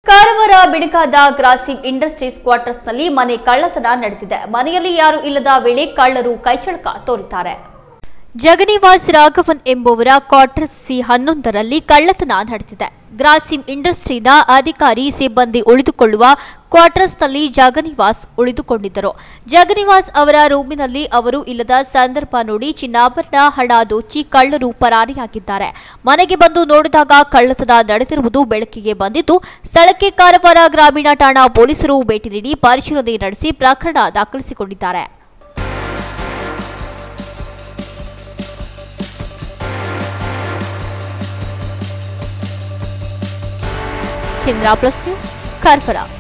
ಕಾರವಾರ ಬಿಣಕಾದ ಗ್ರಾಸಿಂ ಇಂಡಸ್ಟ್ರೀಸ್ ಕ್ವಾರ್ಟರ್ಸ್ನಲ್ಲಿ ಮನೆ ಕಳ್ಳತನ ನಡೆದಿದೆ ಮನೆಯಲ್ಲಿ ಯಾರು ಇಲ್ಲದ ವೇಳೆ ಕಳ್ಳರು ಕೈಚಳಕ ತೋರಿದ್ದಾರೆ ಜಗನಿವಾಸ್ ರಾಘವನ್ ಎಂಬುವರ ಕ್ವಾರ್ಟರ್ಸ್ ಸಿ ಹನ್ನೊಂದರಲ್ಲಿ ಕಳ್ಳತನ ನಡೆದಿದೆ ಗ್ರಾಸಿಂ ಇಂಡಸ್ಟ್ರಿನ ಅಧಿಕಾರಿ ಸಿಬ್ಬಂದಿ ಉಳಿದುಕೊಳ್ಳುವ ಕ್ವಾರ್ಟರ್ಸ್ನಲ್ಲಿ ಜಗನಿವಾಸ್ ಉಳಿದುಕೊಂಡಿದ್ದರು ಜಗನಿವಾಸ್ ಅವರ ರೂಮಿನಲ್ಲಿ ಅವರು ಇಲ್ಲದ ಸಂದರ್ಭ ನೋಡಿ ಚಿನ್ನಾಭರಣ ಹಣ ದೋಚಿ ಕಳ್ಳರು ಪರಾರಿಯಾಗಿದ್ದಾರೆ ಮನೆಗೆ ಬಂದು ನೋಡಿದಾಗ ಕಳ್ಳತನ ನಡೆದಿರುವುದು ಬೆಳಕಿಗೆ ಬಂದಿದ್ದು ಸ್ಥಳಕ್ಕೆ ಕಾರವಾರ ಗ್ರಾಮೀಣ ಠಾಣಾ ಪೊಲೀಸರು ಭೇಟಿ ನೀಡಿ ಪರಿಶೀಲನೆ ನಡೆಸಿ ಪ್ರಕರಣ ದಾಖಲಿಸಿಕೊಂಡಿದ್ದಾರೆ ಕೇಂದ್ರ ಪ್ಲಸ್ ನ್ಯೂಸ್ ಕಾರವಾರ